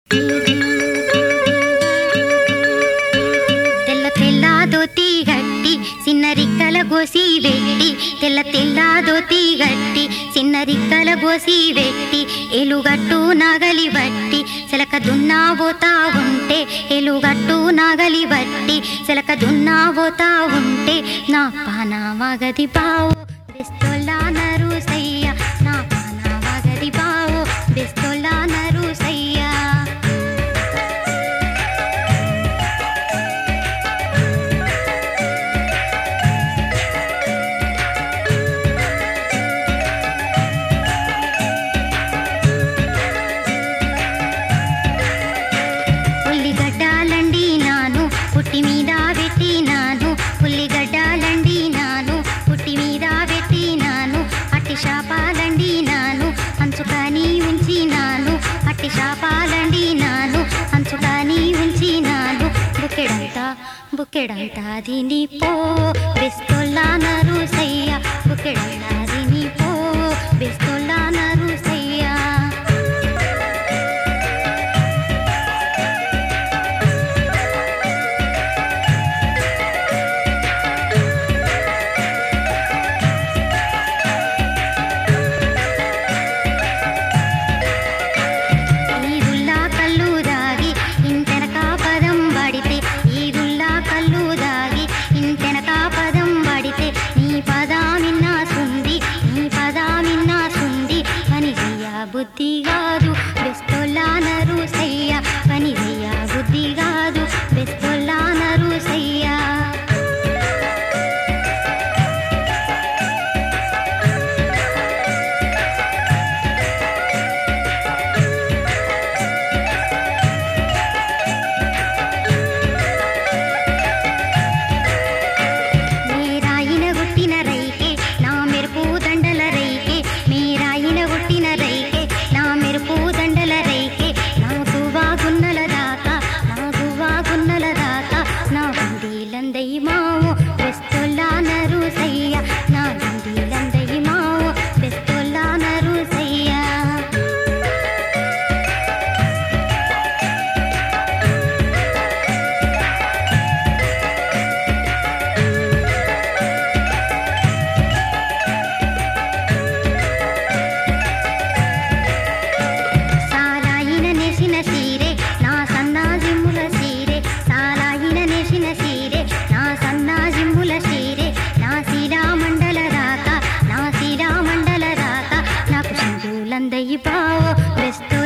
తెల్ల తెల్ల దోతి గట్టి చిన్న రిక్కల గోసి వెట్టి తెల్ల తెల్ల దోతి గట్టి చిన్న రిక్కల గోసి వెట్టి ఎలుగట్టు నాగలి బట్టి సెలక దున్నా పోతా ఉంటే ఎలుగట్టు నాగలి బట్టి సెలక దున్నా పోతా ఉంటే నా పాన మగది బావు బెస్తోలా నరు సయ్య నా పాన మగది బావు బెస్తోలా నరు సయ్యా ఉల్లిగడ్డాలండి నాను పుట్టి మీద పెట్టినాను ఉల్లిగడ్డాలండి నాను పుట్టి మీద పెట్టినాను అట్టి శాపాలండి నాను అంచుకాని ఉంచినాను అట్టి శాపాలండి నాను అంచుకాని ఉంచినాను బుకెడంతా బుకెడంతా దీని పో బెస్తొల్లా నరు సయ్య బుకెడంతా దీని పో బెస్తొల్లా నరు సయ్యా ఈదుల్లా కళ్ళు దాగి ఇంటెనక పదం పడితే ఈదుల్లా కళ్ళు దాగి ఇంటెనక పదం పడితే నీ పదామిన్నా సుంది నీ పదామిన్నా సుంది పని చెయ్య బుద్ధి కాదు బెస్తొల్లా నరు సయ్య పని చెయ్య బుద్ధి కాదు బెస్తొల్లా నరు సయ్యా మీరాయిన గుట్టిన రైకే నా మెరుపు దండల రైకే మీరాయిన గుట్టిన రైకే నా మెరుపు దండల రైకే నా గువ్వా గున్నల దాకా నా గువ్వా గున్నల దాకా నా గుండీలందయి మావు బెస్తొల్లా నరు సయ్య నా గుండీలందయి మావు బెస్తొల్లా నరు సయ్యా సాలాయిన నెసిన సీరే నా సన్నాజిమ్ముల సీరే సాలాయిన నెసిన సీరే నా సన్నాజిమ్ముల సీరే నా శ్రీరామండల రాక నా శ్రీరామండల రాక నాకు సింధులందయి బావో బెస్తో